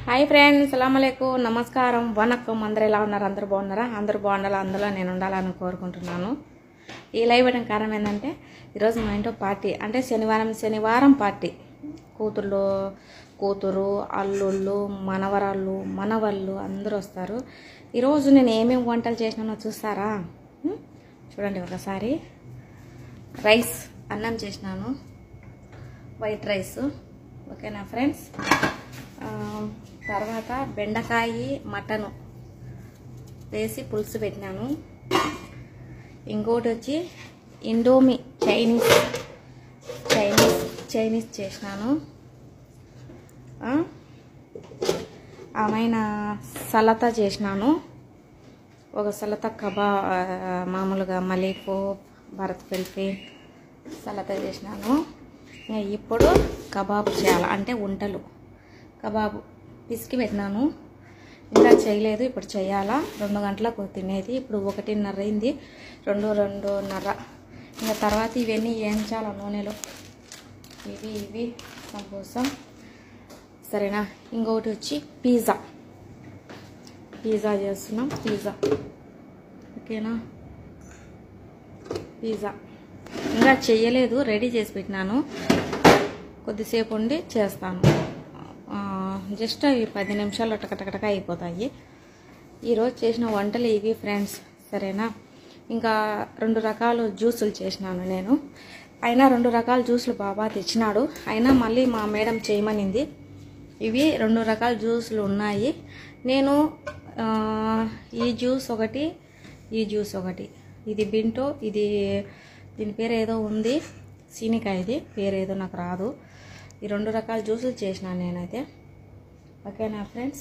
Hi friends సలాంలేకు నమస్కారం వనక్కం అందరూ ఎలా ఉన్నారు అందరూ బాగున్నారా అందరూ బాగుండాలి అందులో నేను ఉండాలని కోరుకుంటున్నాను ఈ లైవ్ పెట్టడం కారణం ఏంటంటే ఈరోజు మా ఇంట్లో పార్టీ అంటే శనివారం శనివారం పార్టీ కూతుళ్ళు కూతురు అల్లుళ్ళు మనవరాళ్ళు మనవళ్ళు అందరూ వస్తారు ఈరోజు నేను ఏమేమి వంటలు చేసినానో చూస్తారా ఉం? చూడండి ఒకసారి రైస్ అన్నం చేసినాను వైట్ రైస్ ఓకేనా ఫ్రెండ్స్ ఆ, తర్వాత బెండకాయ మటను వేసి పులుసు పెట్టినాను ఇంకోటి వచ్చి ఇండోమి చైనీస్ చైనీస్ చైనీస్ చేసినాను ఆ, ఆమెన సలత చేసినాను ఒక సలత కబా ఆ, మామూలుగా మలీపు భరత్ పిలిపి సలత చేసినాను ఇంకా ఇప్పుడు కబాబ్ చేయాలి అంటే వంటలు కబాబు పిసికి పెట్టినాను ఇంకా చేయలేదు ఇప్పుడు చేయాలా రెండు గంటలకు తినేది ఇప్పుడు ఒకటిన్నర అయింది రెండు రెండున్నర ఇంకా తర్వాత ఇవన్నీ ఏంచాల నూనెలో ఇవి ఇవి కోసం సరేనా ఇంకొకటి వచ్చి పిజ్జా పిజ్జా చేస్తున్నాం పిజ్జా ఓకేనా పిజ్జా ఇంకా చెయ్యలేదు రెడీ చేసి పెట్టినాను కొద్దిసేపు ఉండి చేస్తాను ఆ, జస్ట్ అవి పది నిమిషాలు టకటకటక అయిపోతాయి ఈరోజు చేసిన వంటలు ఇవి ఫ్రెండ్స్ సరేనా ఇంకా రెండు రకాల జ్యూసులు చేసినాను నేను అయినా రెండు రకాల జ్యూసులు బాబా తెచ్చినాడు అయినా మళ్ళీ మా మేడం చేయమనింది ఇవి రెండు రకాల జ్యూసులు ఉన్నాయి నేను ఆ, ఈ జ్యూస్ ఒకటి ఈ జ్యూస్ ఒకటి ఇది బింటో ఇది దీని పేరు ఏదో ఉంది సీనికాయది పేరు ఏదో నాకు రాదు ఈ రెండు రకాల జ్యూసులు చేసినాను నేనైతే ఓకేనా ఫ్రెండ్స్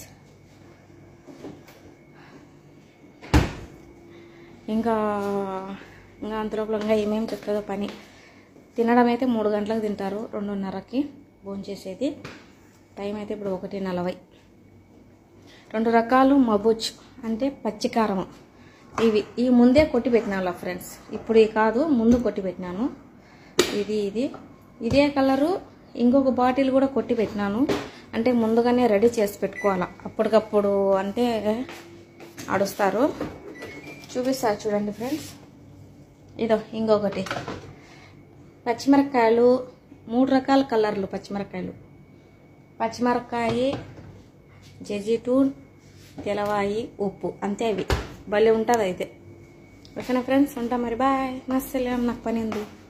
ఇంకా ఇంకా అంతలోపల ఇంకా ఏమేమి చెప్తుందో పని తినడం అయితే మూడు గంటలకు తింటారు రెండున్నరకి భోంచేసేది టైం అయితే ఇప్పుడు ఒకటి నలభై రెండు రకాలు మబుచ్ అంటే పచ్చికారం ఇవి ఈ ముందే కొట్టి పెట్టినాను ఫ్రెండ్స్ ఇప్పుడు ఈ కాదు ముందు కొట్టి పెట్టినాను ఇది ఇది ఇదే కలరు ఇంకొక బాటిల్ కూడా కొట్టి పెట్టినాను అంటే ముందుగానే రెడీ చేసి పెట్టుకోవాలా అప్పటికప్పుడు అంటే అడుస్తారు చూపిస్తారు చూడండి ఫ్రెండ్స్ ఇదో ఇంకొకటి పచ్చిమిరపకాయలు మూడు రకాల కలర్లు పచ్చిమిరపకాయలు పచ్చిమిరపకాయ జెజిటూన్ తెలవాయి ఉప్పు అంతే అవి భలే ఉంటుంది అయితే ఓకేనా ఫ్రెండ్స్ ఉంటా మరి బాయ్ మస్తు నాకు పని ఉంది